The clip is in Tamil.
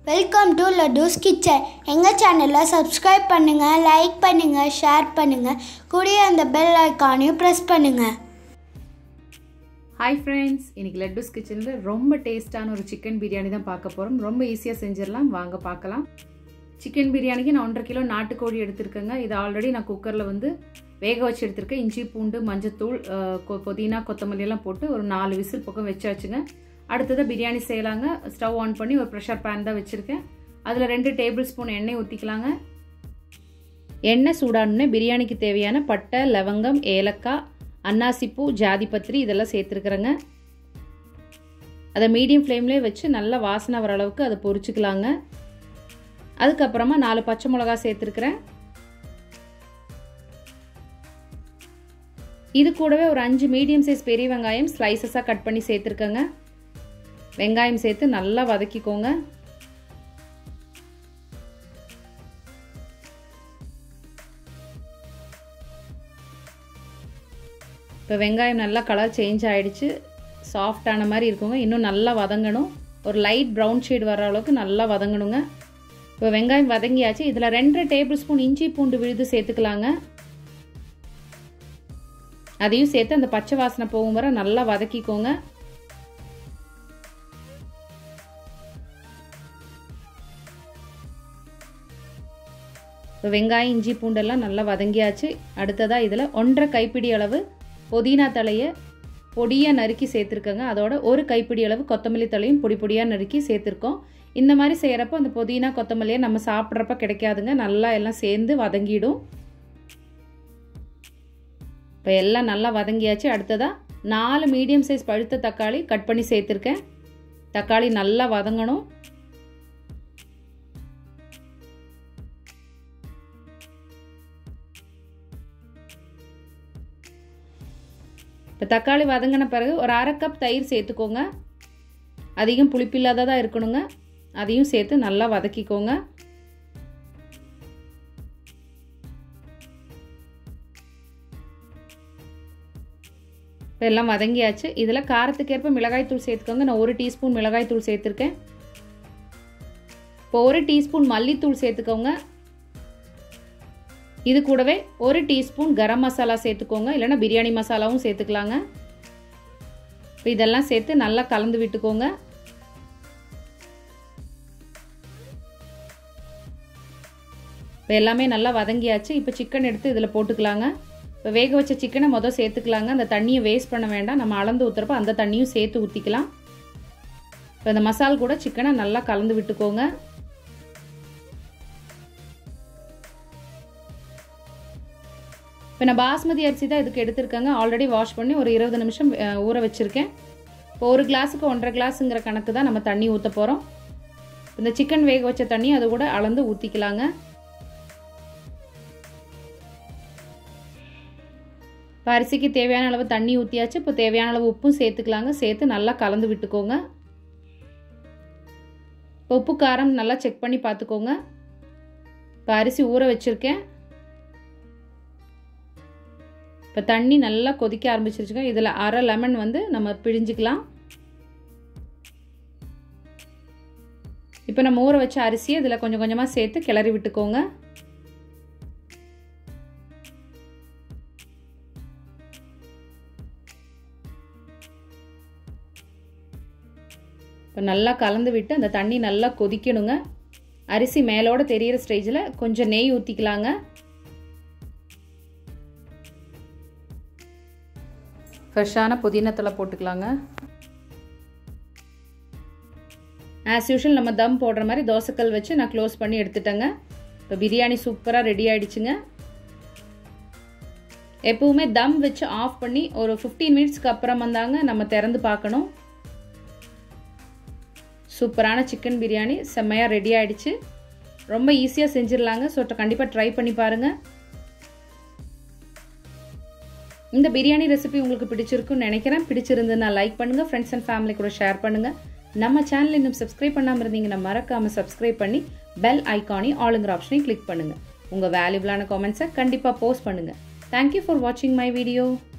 வெல்கம் டு லட்டூஸ் கிச்சன் எங்கள் சேனலை சப்ஸ்கிரைப் பண்ணுங்கள் லைக் பண்ணுங்கள் ஷேர் பண்ணுங்கள் கூடிய அந்த பெல் ஐக்கானையும் ப்ரெஸ் பண்ணுங்கள் ஹாய் ஃப்ரெண்ட்ஸ் இன்னைக்கு லட்டூஸ் கிச்சனில் ரொம்ப டேஸ்ட்டான ஒரு சிக்கன் பிரியாணி தான் பார்க்க போகிறோம் ரொம்ப ஈஸியாக செஞ்சிடலாம் வாங்க பார்க்கலாம் சிக்கன் பிரியாணிக்கு நான் ஒன்றரை கிலோ நாட்டுக்கோழி எடுத்திருக்கேங்க இது ஆல்ரெடி நான் குக்கரில் வந்து வேக வச்சு எடுத்திருக்கேன் இஞ்சி பூண்டு மஞ்சத்தூள் அஹ், கொ- புதினா கொத்தமல்லி எல்லாம் போட்டு ஒரு நாலு விசில் பக்கம் வச்சாச்சுங்க அடுத்ததாக பிரியாணி செய்யலாங்க ஸ்டவ் ஆன் பண்ணி ஒரு ப்ரெஷர் பேன் தான் வச்சுருக்கேன் அதில் ரெண்டு டேபிள் ஸ்பூன் எண்ணெய் ஊற்றிக்கலாங்க எண்ணெய் சூடானே பிரியாணிக்கு தேவையான பட்டை லவங்கம் ஏலக்காய் அன்னாசிப்பூ ஜாதிபத்திரி இதெல்லாம் சேர்த்துருக்குறேங்க அதை மீடியம் ஃப்ளேம்லேயே வச்சு நல்லா வாசனை வர அளவுக்கு அதை பொரிச்சுக்கலாங்க அதுக்கப்புறமா நாலு பச்சை மிளகா சேர்த்துருக்குறேன் இது கூடவே ஒரு அஞ்சு மீடியம் சைஸ் பெரிய வெங்காயம் ஸ்லைசஸாக கட் பண்ணி சேர்த்துருக்கேங்க வெங்காயம் சேர்த்து நல்லா வதக்கிக்கோங்க இப்போ வெங்காயம் நல்லா கலர் சேஞ்ச் ஆகிடுச்சு சாஃப்டான மாதிரி இருக்குங்க இன்னும் நல்லா வதங்கணும் ஒரு லைட் ப்ரௌன் ஷேட் வர அளவுக்கு நல்லா வதங்கணுங்க இப்போ வெங்காயம் வதங்கியாச்சு இதில் ரெண்டரை டேபிள் ஸ்பூன் இஞ்சி பூண்டு விழுது சேர்த்துக்கலாங்க அதையும் சேர்த்து அந்த பச்சை வாசனை போகும் வரை நல்லா வதக்கிக்கோங்க இப்போ வெங்காயம் இஞ்சி பூண்டெல்லாம் நல்லா வதங்கியாச்சு அடுத்ததாக இதில் ஒன்றரை கைப்பிடி அளவு புதினா தலையை பொடியாக நறுக்கி சேர்த்துருக்கோங்க அதோட ஒரு கைப்பிடி அளவு கொத்தமல்லி தலையும் பொடி பொடியாக நறுக்கி சேர்த்துருக்கோம் இந்த மாதிரி செய்கிறப்போ அந்த புதினா கொத்தமல்லியை நம்ம சாப்பிட்றப்ப கிடைக்காதுங்க நல்லா எல்லாம் சேர்ந்து வதங்கிடும் இப்போ எல்லாம் நல்லா வதங்கியாச்சு அடுத்ததாக நாலு மீடியம் சைஸ் பழுத்த தக்காளி கட் பண்ணி சேர்த்துருக்கேன் தக்காளி நல்லா வதங்கணும் இப்போ தக்காளி வதங்கின பிறகு ஒரு அரை கப் தயிர் சேர்த்துக்கோங்க அதிகம் புளிப்பில்லாததாக இருக்கணுங்க அதையும் சேர்த்து நல்லா வதக்கிக்கோங்க இப்போ எல்லாம் வதங்கியாச்சு இதில் காரத்துக்கேற்ப மிளகாய்த்தூள் சேர்த்துக்கோங்க நான் ஒரு டீஸ்பூன் மிளகாய்த்தூள் சேர்த்துருக்கேன் இப்போ ஒரு டீஸ்பூன் மல்லித்தூள் சேர்த்துக்கோங்க இது கூடவே ஒரு டீஸ்பூன் கரம் மசாலா சேர்த்துக்கோங்க இல்லைன்னா பிரியாணி மசாலாவும் சேர்த்துக்கலாங்க இப்போ இதெல்லாம் சேர்த்து நல்லா கலந்து விட்டுக்கோங்க இப்போ எல்லாமே நல்லா வதங்கியாச்சு இப்போ சிக்கன் எடுத்து இதில் போட்டுக்கலாங்க இப்போ வேக வச்ச சிக்கனை மொதல் சேர்த்துக்கலாங்க அந்த தண்ணியை வேஸ்ட் பண்ண வேண்டாம் நம்ம அளந்து ஊற்றுறப்ப அந்த தண்ணியும் சேர்த்து ஊற்றிக்கலாம் இப்போ இந்த மசால் கூட சிக்கனை நல்லா கலந்து விட்டுக்கோங்க இப்போ நான் பாஸ்மதி அரிசி தான் இதுக்கு எடுத்திருக்கேங்க ஆல்ரெடி வாஷ் பண்ணி ஒரு இருபது நிமிஷம் அஹ், ஊற வச்சுருக்கேன் இப்போ ஒரு கிளாஸுக்கு ஒன்றரை கிளாஸுங்கிற கணக்கு தான் நம்ம தண்ணி ஊற்ற போகிறோம் இந்த சிக்கன் வேக வச்ச தண்ணி அது கூட அளந்து ஊற்றிக்கலாங்க இப்போ அரிசிக்கு தேவையான அளவு தண்ணி ஊற்றியாச்சு இப்போ தேவையான அளவு உப்பும் சேர்த்துக்கலாங்க சேர்த்து நல்லா கலந்து விட்டுக்கோங்க இப்போ உப்பு காரம் நல்லா செக் பண்ணி பார்த்துக்கோங்க இப்போ அரிசி ஊற வச்சுருக்கேன் இப்போ தண்ணி நல்லா கொதிக்க ஆரம்பிச்சிருச்சுங்க இதில் அரை லெமன் வந்து நம்ம பிழிஞ்சிக்கலாம் இப்போ நம்ம ஊற வச்ச அரிசியை இதில் கொஞ்சம் கொஞ்சமாக சேர்த்து கிளறி விட்டுக்கோங்க இப்போ நல்லா கலந்து விட்டு அந்த தண்ணி நல்லா கொதிக்கணுங்க அரிசி மேலோட தெரியிற ஸ்டேஜில் கொஞ்சம் நெய் ஊற்றிக்கலாங்க ஃப்ரெஷ்ஷான புதினத்தலை போட்டுக்கலாங்க ஆஸ் யூஷுவல் நம்ம தம் போடுற மாதிரி தோசைக்கல் வச்சு நான் க்ளோஸ் பண்ணி எடுத்துட்டேங்க இப்போ பிரியாணி சூப்பராக ரெடி ஆயிடுச்சுங்க எப்பவுமே தம் வச்சு ஆஃப் பண்ணி ஒரு ஃபிஃப்டீன் மினிட்ஸ்க்கு அப்புறம் வந்தாங்க நம்ம திறந்து பார்க்கணும் சூப்பரான சிக்கன் பிரியாணி செம்மையாக ரெடி ஆயிடுச்சு ரொம்ப ஈஸியாக செஞ்சிடலாங்க ஸோ கண்டிப்பாக ட்ரை பண்ணி பாருங்கள் இந்த பிரியாணி ரெசிபி உங்களுக்கு பிடிச்சிருக்குன்னு நினைக்கிறேன் பிடிச்சிருந்ததுன்னா லைக் பண்ணுங்கள் ஃப்ரெண்ட்ஸ் அண்ட் ஃபேமிலி கூட ஷேர் பண்ணுங்கள் நம்ம சேனல் இன்னும் சப்ஸ்கிரைப் பண்ணாமல் இருந்தீங்கன்னா மறக்காமல் சப்ஸ்கிரைப் பண்ணி பெல் ஐக்கானி ஆளுங்கிற ஆப்ஷனையும் கிளிக் பண்ணுங்கள் உங்கள் வேல்யூபிளான காமெண்ட்ஸை கண்டிப்பாக போஸ்ட் பண்ணுங்கள் தேங்க்யூ ஃபார் வாட்சிங் மை வீடியோ